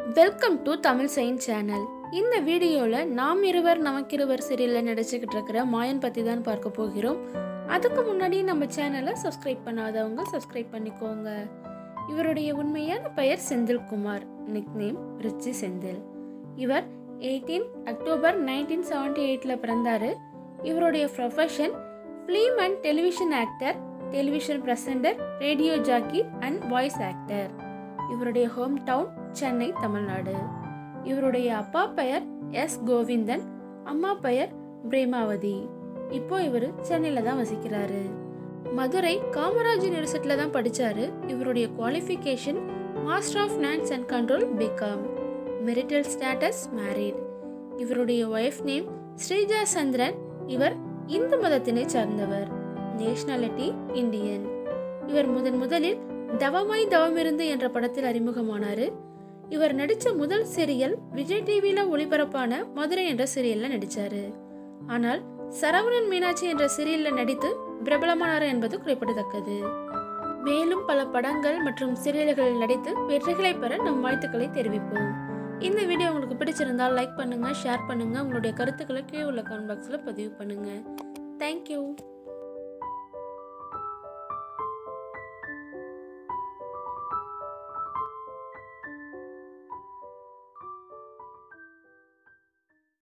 welcome to Tamil science channel இந்த வீடியோவில் நாம் இருவர் நமக்கிருவர் சீரியலில் நடிச்சுக்கிட்டு இருக்கிற மாயன் பற்றி தான் பார்க்க போகிறோம் அதுக்கு முன்னாடி நம்ம சேனலை சப்ஸ்கிரைப் பண்ணாதவங்க சப்ஸ்கிரைப் பண்ணிக்கோங்க இவருடைய உண்மையான பெயர் Senthilkumar nickname Richie Senthil இவர் எயிட்டீன் அக்டோபர் நைன்டீன் செவன்டி எயிட்டில் பிறந்தார் இவருடைய profession film and television actor television presenter radio jockey and voice actor இவருடைய ஹோம் டவுன் சென்னை தமிழ்நாடு இவருடைய அப்பா பெயர் எஸ் கோவிந்தன் அம்மா பெயர் பிரேமாவதி இப்போ இவர் சென்னையில் தான் வசிக்கிறாரு மதுரை காமராஜ் யூனிவர்சிட்டியில் தான் படித்தாரு இவருடைய qualification master of finance and control B Com marital status married இவருடைய ஒய்ஃப் நேம் ஸ்ரீஜா சந்திரன் இவர் இந்து மதத்தினை சார்ந்தவர் நேஷனாலிட்டி இந்தியன் இவர் முதன் முதலில் தவமாய் தவமிருந்து என்ற படத்தில் அறிமுகமானாரு இவர் நடித்த முதல் சீரியல் விஜய் டிவியில ஒளிபரப்பான மதுரை என்ற சீரியல்ல நடிச்சாரு ஆனால் சரவணன் மீனாட்சி என்ற சீரியல்ல நடித்து பிரபலமானார் என்பது குறிப்பிடத்தக்கது மேலும் பல படங்கள் மற்றும் சீரியல்களில் நடித்து வெற்றிகளை பெற நம் வாழ்த்துக்களை தெரிவிப்போம் இந்த வீடியோ உங்களுக்கு பிடிச்சிருந்தால் லைக் பண்ணுங்க ஷேர் பண்ணுங்க உங்களுடைய கருத்துக்களை கீழே உள்ள கமெண்ட் பாக்ஸில் பதிவு பண்ணுங்க தேங்க்யூ